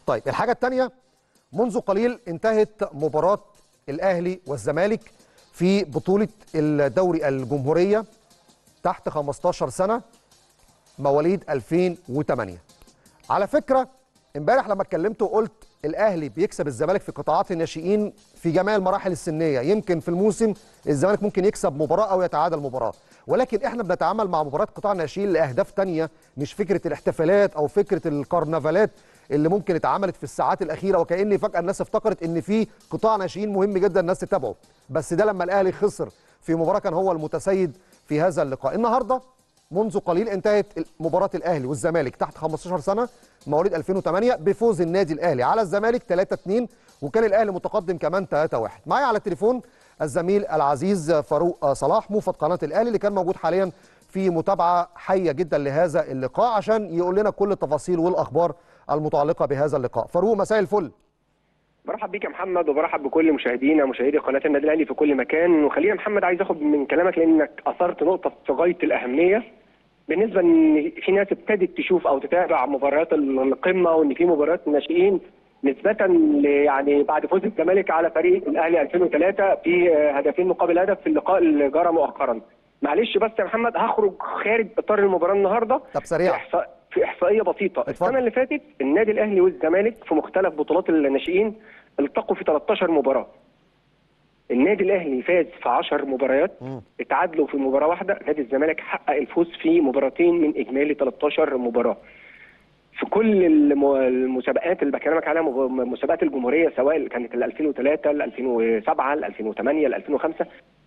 طيب الحاجه الثانيه منذ قليل انتهت مباراه الاهلي والزمالك في بطوله الدوري الجمهوريه تحت 15 سنه مواليد 2008 على فكره امبارح لما اتكلمت وقلت الاهلي بيكسب الزمالك في قطاعات الناشئين في جميع المراحل السنيه يمكن في الموسم الزمالك ممكن يكسب مباراه او يتعادل مباراه ولكن احنا بنتعامل مع مباراه قطاع الناشئين لاهداف تانية مش فكره الاحتفالات او فكره الكرنفالات اللي ممكن اتعملت في الساعات الاخيره وكان فجاه الناس افتكرت ان في قطاع ناشئين مهم جدا الناس تتابعه بس ده لما الاهلي خسر في مباراه كان هو المتسيد في هذا اللقاء النهارده منذ قليل انتهت مباراه الاهلي والزمالك تحت 15 سنه مواليد 2008 بفوز النادي الاهلي على الزمالك 3-2 وكان الاهلي متقدم كمان 3-1 معايا على التليفون الزميل العزيز فاروق صلاح موفد قناه الاهلي اللي كان موجود حاليا في متابعه حيه جدا لهذا اللقاء عشان يقول لنا كل التفاصيل والاخبار المتعلقه بهذا اللقاء فاروق مساء الفل برحب بيك يا محمد وبرحب بكل مشاهدينا مشاهدي قناه النادي الاهلي في كل مكان وخلينا محمد عايز اخد من كلامك لانك اثرت نقطه في غايه الاهميه بالنسبه ان في ناس ابتدت تشوف او تتابع مباريات القمه وان في مباريات ناشئين نسبة يعني بعد فوز الزمالك على فريق الاهلي 2003 في هدفين مقابل هدف في اللقاء اللي جرى مؤخرا. معلش بس يا محمد هخرج خارج اطار المباراه النهارده طب سريع في, إحصاء في احصائيه بسيطه اتفضل. السنه اللي فاتت النادي الاهلي والزمالك في مختلف بطولات الناشئين التقوا في 13 مباراه. النادي الاهلي فاز في 10 مباريات مم. اتعادلوا في مباراه واحده نادي الزمالك حقق الفوز في مباراتين من اجمالي 13 مباراه في كل الم- المسابقات اللي بكلمك عليها مب- مسابقات الجمهوريه سواء كانت ال 2003 ل 2007 ل 2008 ل 2005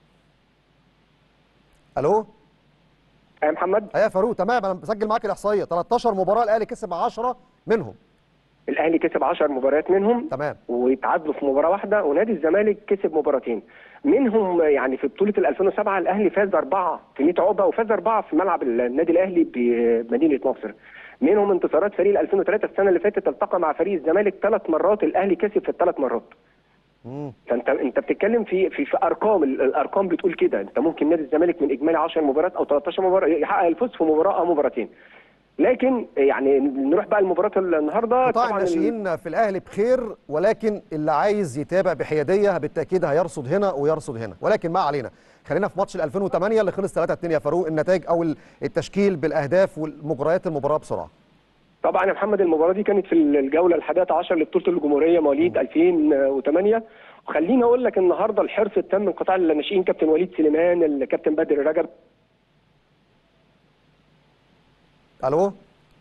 الو يا محمد ايوه يا فاروق تمام انا بسجل معاك الاحصائيه 13 مباراه الاهلي كسب 10 منهم الاهلي كسب 10 مباريات منهم تمام ويتعادلوا في مباراه واحده ونادي الزمالك كسب مباراتين منهم يعني في بطوله ال 2007 الاهلي فاز اربعه في 100 عقبه وفاز اربعه في ملعب النادي الاهلي بمدينه نصر منهم انتصارات فريق ال 2003 السنه اللي فاتت التقى مع فريق الزمالك ثلاث مرات الاهلي كسب في الثلاث مرات مم. فانت انت بتتكلم في في, في ارقام ال- الارقام بتقول كده انت ممكن نادي الزمالك من اجمالي 10 مباريات او 13 مباراه يحقق الفوز في مباراه او مباراتين لكن يعني نروح بقى لمباراه النهارده قطاع طبعاً ال- الناشئين في الاهلي بخير ولكن اللي عايز يتابع بحياديه بالتاكيد هيرصد هنا ويرصد هنا ولكن ما علينا خلينا في ماتش ال 2008 اللي خلص 3 2 يا فاروق النتائج او ال- التشكيل بالاهداف والمجريات المباراه بسرعه طبعا يا محمد المباراه دي كانت في الجوله الحادية عشر لبطوله الجمهوريه مواليد 2008 وخليني اقول لك النهارده الحرص التام من قطاع الناشئين كابتن وليد سليمان الكابتن بدر رجب الو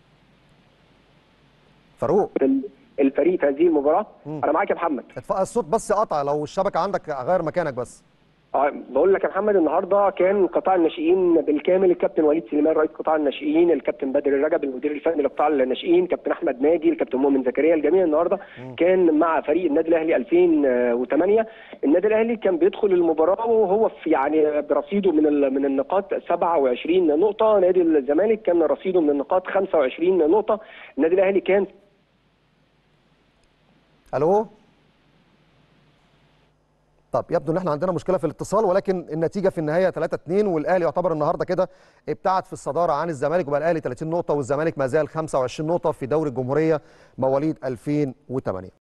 فاروق الفريق في هذه المباراه مم. انا معاك يا محمد اتف- الصوت بس قطع لو الشبكه عندك غير مكانك بس اه بقول لك يا محمد النهارده كان قطاع الناشئين بالكامل الكابتن وليد سليمان رئيس قطاع الناشئين الكابتن بدر رجب المدير الفني لقطاع الناشئين كابتن احمد ناجي الكابتن مؤمن زكريا الجميع النهارده كان مع فريق النادي الاهلي 2008 النادي الاهلي كان بيدخل المباراه وهو في يعني برصيده من ال- من النقاط 27 نقطه نادي الزمالك كان رصيده من النقاط 25 نقطه النادي الاهلي كان الو طب يبدو ان احنا عندنا مشكله في الاتصال ولكن النتيجه في النهايه 3 2 والاهلي يعتبر النهارده كده ابتعد في الصداره عن الزمالك وبقى الاهلي 30 نقطه والزمالك ما زال 25 نقطه في دوري الجمهوريه مواليد 2008